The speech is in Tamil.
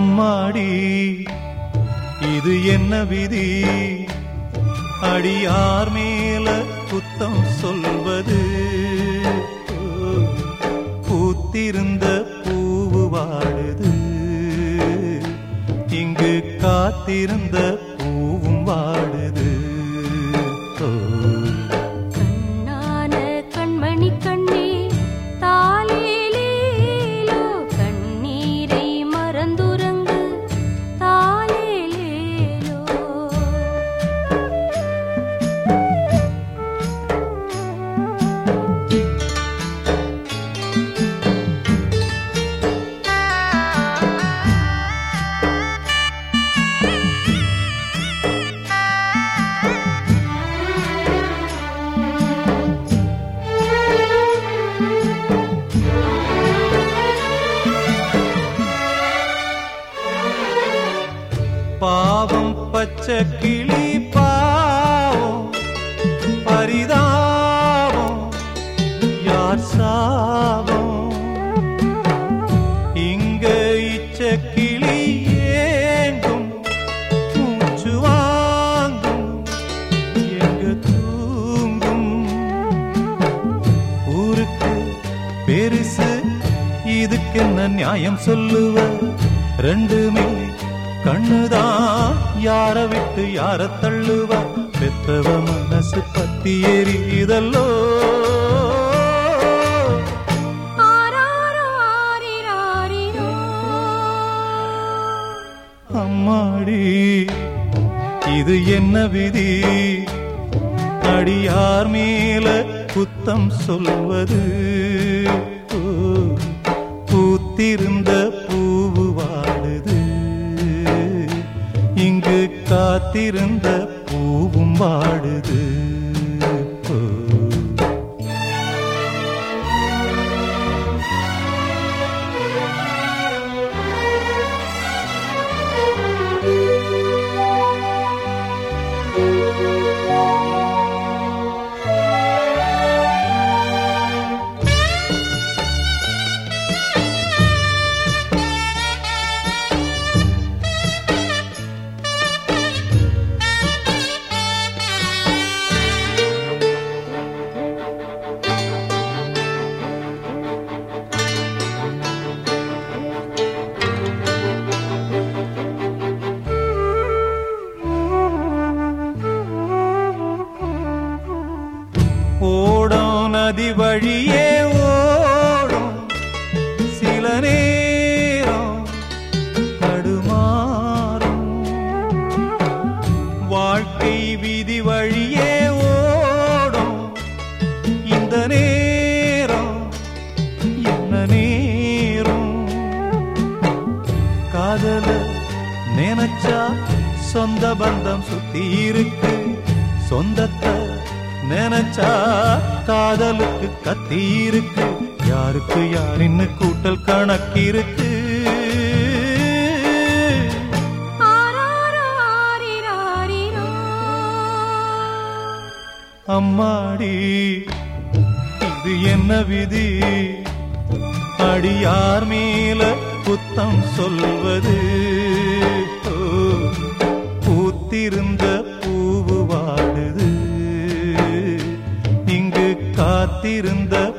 அம்மாடி இது என்ன விதி அடியார் மேல குத்தம் சொல்வது பூத்திருந்த பூவு வாடுது இங்கு காத்திருந்த பூவும் வாடுது ஓ கண்ணான கண்மணி கண்ணே தாலேலேலோ கண்ணீரை மறந்துறங்கு தாலேலேலோ பாவம் பச்சை கிளி பாவம் பரிதாபம் யார் சாபம் இங்க இச்ச கிளி ஏங்கும் மூச்சு வாங்கும் எங்க தூங்கும் ஊருக்கு பெருசு இதுக்கு என்ன நியாயம் சொல்லுவ ரெண்டுமே கண்ணுதான் யார விட்டு யார தள்ளுவ பெத்தவ மனசு பத்தி எரியுதல்லோ ஆராரோ ஆரிராரிரோ அம்மாடி இது என்ன விதி அடியார் மேல குத்தம் சொல்வது ஓ, பூத்திருந்த பூவு வாடுது இங்கு காத்திருந்த பூவும் வாடுது ஓ ஓடும் நதி வழியே ஓடும் சில நேரம் தடுமாறும் வாழ்க்கை விதி வழியே ஓடும் இந்த நேரம் என்ன நேரம் காதல நினைச்சா சொந்த பந்தம் சுத்தி இருக்கு சொந்தத்தை நினைச்சா காதலுக்கு கத்தி இருக்கு யாருக்கு யாரின்னு கூட்டல் கணக்கிருக்கு ஆராரோ ஆரிராரிரோ அம்மாடி இது என்ன விதி அடியார் மேல புத்தம் சொல்வது ஓ, பூத்திருந்த பூவு வாடுது இங்கு காத்திருந்த